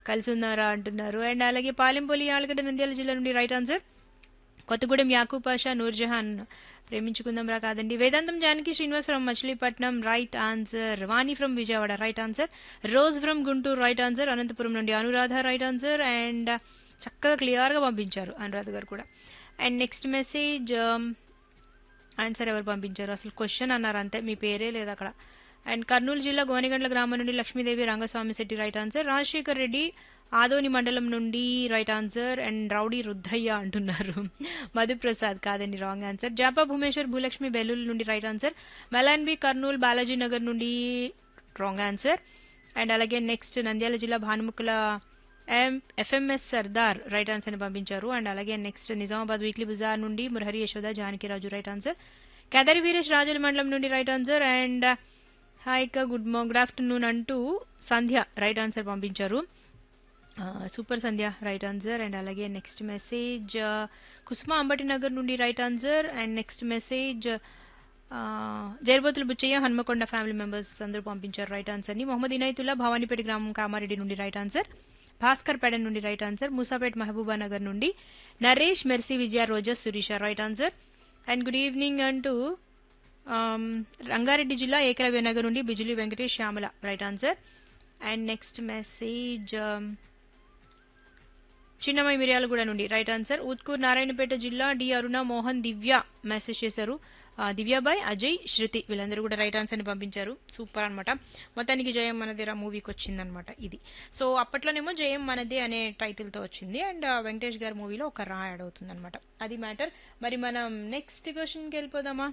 కలిసి ఉన్నారా అంటున్నారు అండ్ అలాగే పాలెంపల్లి ఆలగడ్డ నంద్యాల జిల్లా నుండి రైట్ ఆన్సర్ కొత్తగూడెం యాకూబ్ పాషా నూర్జహాన్ ప్రేమించుకుందాం రా కాదండి Vedantam Janaki Srinivas from Machilipatnam right answer Vani from Vijayawada right answer Rose from Guntur right answer Anantapur నుండి అనురాధ రైట్ ఆన్సర్ అండ్ చక్కగా క్లియర్గా పంపించారు అనురాధ గారు కూడా అండ్ నెక్స్ట్ మెసేజ్ ఆన్సర్ ఎవరు పంపించారు అసలు క్వశ్చన్ అన్నారు అంతే మీ పేరే లేదు అక్కడ అండ్ కర్నూలు జిల్లా గోనెగండ్ల గ్రామం నుండి లక్ష్మీదేవి రంగస్వామి శెట్టి రైట్ ఆన్సర్ రాజశేఖర్ రెడ్డి ఆదోని మండలం నుండి right answer and rowdy Rudrayya అంటున్నారు మధుప్రసాద్ కాదండి రాంగ్ ఆన్సర్ జాపా భూమేశ్వర్ భూలక్ష్మి బెల్లుల్ నుండి రైట్ ఆన్సర్ మెలాన్బి కర్నూలు బాలాజీ నగర్ నుండి రాంగ్ ఆన్సర్ అండ్ అలాగే నెక్స్ట్ నంద్యాల జిల్లా Bhanumukkula M FMS Sardar right ఆన్సర్ని పంపించారు అండ్ అలాగే నెక్స్ట్ నిజామాబాద్ వీక్లీ బజార్ నుండి మురహరి యశోద జానకిరాజు రైట్ ఆన్సర్ కేదారి వీరేష్ రాజుల మండలం నుండి రైట్ ఆన్సర్ అండ్ హాయ్ అక్క గుడ్ మా గుడ్ ఆఫ్టర్నూన్ అంటూ సంధ్య రైట్ ఆన్సర్ పంపించారు super Sandhya right answer and అలాగే నెక్స్ట్ మెసేజ్ కుసుమ అంబటి నగర్ నుండి right answer and next message Jairbothula Buchayya Hanmakonda family members అందరూ పంపించారు రైట్ ఆన్సర్ని మొహమ్మద్ ఇనాయతుల్లా భవానీపేట గ్రామం కామారెడ్డి నుండి రైట్ ఆన్సర్ భాస్కర్ పేడ నుండి right answer Musapet Mahabubnagar నుండి నరేష్ మెర్సీ విజయ రోజస్ Sirisha right answer and good evening అంటూ రంగారెడ్డి జిల్లా ఏకలవ్య నగర్ నుండి Bijuli Venkatesh Shyamala right answer and next message Chinnamai Miryalaguda నుండి రైట్ ఆన్సర్ ఉత్కూర్ నారాయణపేట జిల్లా డి అరుణ మోహన్ దివ్య మెసేజ్ చేశారు దివ్యాబాయ్ అజయ్ శృతి వీళ్ళందరూ కూడా రైట్ ఆన్సర్ని పంపించారు సూపర్ అనమాట మొత్తానికి జయం మనదేరా మూవీకి వచ్చిందనమాట ఇది సో అప్పట్లోనేమో జయం మనదే అనే టైటిల్తో వచ్చింది అండ్ వెంకటేష్ గారి మూవీలో ఒక రా యాడ్ అవుతుంది అనమాట అది మ్యాటర్ మరి మనం నెక్స్ట్ క్వశ్చన్కి వెళ్ళిపోదామా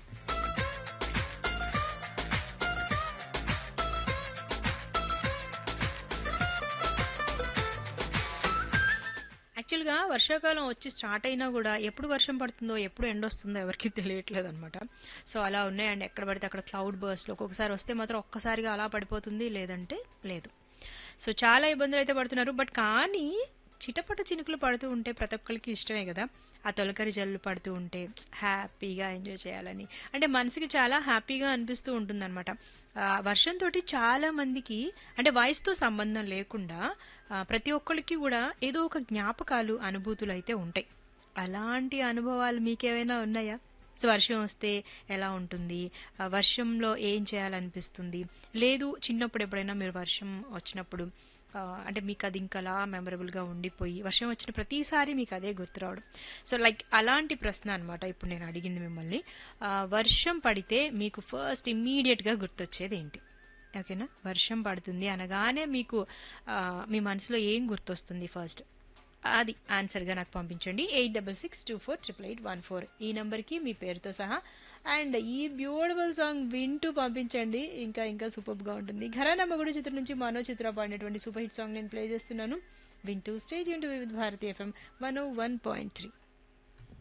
యాక్చువల్గా వర్షాకాలం వచ్చి స్టార్ట్ అయినా కూడా ఎప్పుడు వర్షం పడుతుందో ఎప్పుడు ఎండ వస్తుందో ఎవరికి తెలియట్లేదు అనమాట సో అలా ఉన్నాయండి ఎక్కడ పడితే అక్కడ క్లౌడ్ బర్స్లో ఒక్కొక్కసారి వస్తే మాత్రం ఒక్కసారిగా అలా పడిపోతుంది లేదంటే లేదు సో చాలా ఇబ్బందులు అయితే పడుతున్నారు బట్ కానీ చిటపట చినుకులు పడుతూ ఉంటే ప్రతి ఒక్కరికి ఇష్టమే కదా ఆ తొలకరి జల్లు పడుతూ ఉంటే హ్యాపీగా ఎంజాయ్ చేయాలని అంటే మనసుకి చాలా హ్యాపీగా అనిపిస్తూ ఉంటుందన్నమాట వర్షంతో చాలా మందికి అంటే వయసుతో సంబంధం లేకుండా ప్రతి ఒక్కరికి కూడా ఏదో ఒక జ్ఞాపకాలు అనుభూతులు అయితే ఉంటాయి అలాంటి అనుభవాలు మీకేమైనా ఉన్నాయా సో వర్షం వస్తే ఎలా ఉంటుంది వర్షంలో ఏం చేయాలనిపిస్తుంది లేదు చిన్నప్పుడు ఎప్పుడైనా మీరు వర్షం వచ్చినప్పుడు అంటే మీకు అది ఇంకలా మెమరబుల్గా ఉండిపోయి వర్షం వచ్చిన ప్రతిసారి మీకు అదే గుర్తు రావడం సో లైక్ అలాంటి ప్రశ్న అనమాట ఇప్పుడు నేను అడిగింది మిమ్మల్ని వర్షం పడితే మీకు ఫస్ట్ ఇమ్మీడియట్గా గుర్తొచ్చేది ఏంటి ఓకేనా వర్షం పడుతుంది అనగానే మీకు మీ మనసులో ఏం గుర్తొస్తుంది ఫస్ట్ అది ఆన్సర్గా నాకు పంపించండి eight double six two four triple eight one four ఈ నెంబర్కి మీ పేరుతో సహా అండ్ ఈ బ్యూటిఫుల్ సాంగ్ వింటూ పంపించండి ఇంకా ఇంకా సూపర్గా ఉంటుంది ఘరానా మగుడు చిత్రం నుంచి మనో చిత్ర పాడినటువంటి సూపర్ హిట్ సాంగ్ నేను ప్లే చేస్తున్నాను వింటూ స్టేట్ యూన్ to with Bharati FM one O one point three